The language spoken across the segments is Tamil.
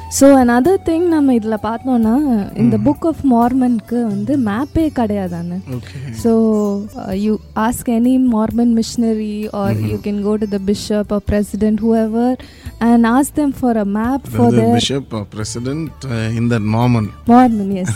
ஸோ another திங் நம்ம இதில் பார்த்தோம்னா இந்த புக் ஆஃப் மார்மனுக்கு வந்து மேப்பே கிடையாதானே okay so you ask any Mormon missionary or you can go to the bishop or president whoever and ask them for a map for the their bishop or president uh, in that Norman. Mormon, yes.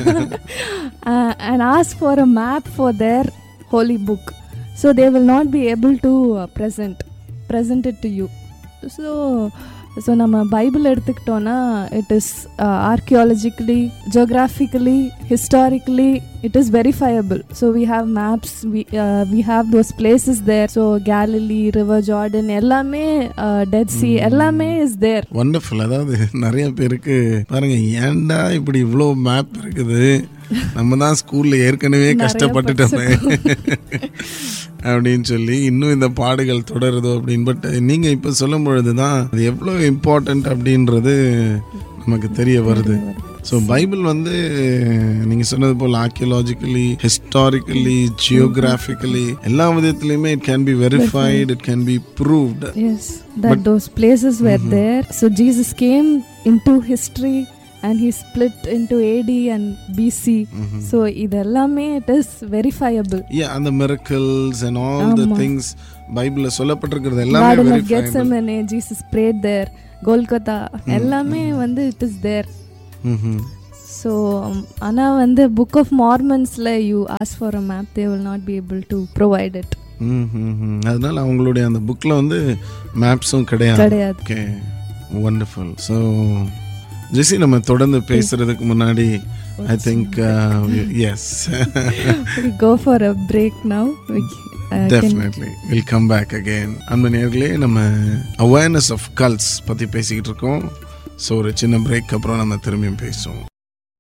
uh, and ask for a map for their holy book. So they will not be able to uh, present present it to you. So so நம்ம பைபிள் எடுத்துக்கிட்டோன்னா it is archaeologically geographically historically it is verifiable so we have maps we have those places there so Galilee river Jordan எல்லாமே டெட் சி எல்லாமே இஸ் தேர் ஒண்டர்ஃபுல் அதாவது நிறைய பேருக்கு பாருங்க ஏன்டா இப்படி இவ்வளோ மேப் இருக்குது நம்ம தான் ஸ்கூல்ல ஏற்கனவே கஷ்டப்பட்டுட்டோமே அப்படின்னு சொல்லி இன்னும் இந்த பாடுகள் தொடருதோ அப்படின்னு பட் நீங்க இப்ப சொல்லும் பொழுது தான் அது எவ்வளோ இம்பார்ட்டன்ட் அப்படின்றது நமக்கு தெரிய வருது ஸோ பைபிள் வந்து நீங்க சொன்னது போல் ஆர்கியலாஜிக்கலி ஹிஸ்டாரிக்கலி ஜியோகிராஃபிக்கலி எல்லா விதத்துலையுமே it can be verified it can be proved Yes, that those places were there. So Jesus came into history and he split into AD and BC. So இதெல்லாமே it is verifiable. yeah அந்த miracles and all the ஆமா. things பைபிள்ல சொல்லப்பட்டிருக்கிறது எல்லாமே Garden of verified Gethsemane, Jesus prayed there. Golgotha, எல்லாமே வந்து it is there. So um, ஆனா வந்து Book of Mormonsல you ask for a map, they will not be able to provide it. அதனால அவங்களுடைய அந்த புக்ல வந்து மேப்ஸும் கிடையாது கிடையாது ஓகே வண்டர்ஃபுல் ஸோ ஜெசி நம்ம தொடர்ந்து பேசுறதுக்கு முன்னாடி I think yes We go for a break now. We, uh, can definitely will come back again அந்த நேர்களே நம்ம அவேர்னஸ் ஆஃப் கல்ஸ் பற்றி பேசிக்கிட்டு இருக்கோம் ஸோ ஒரு சின்ன பிரேக் அப்புறம் நம்ம திரும்பியும் பேசுவோம்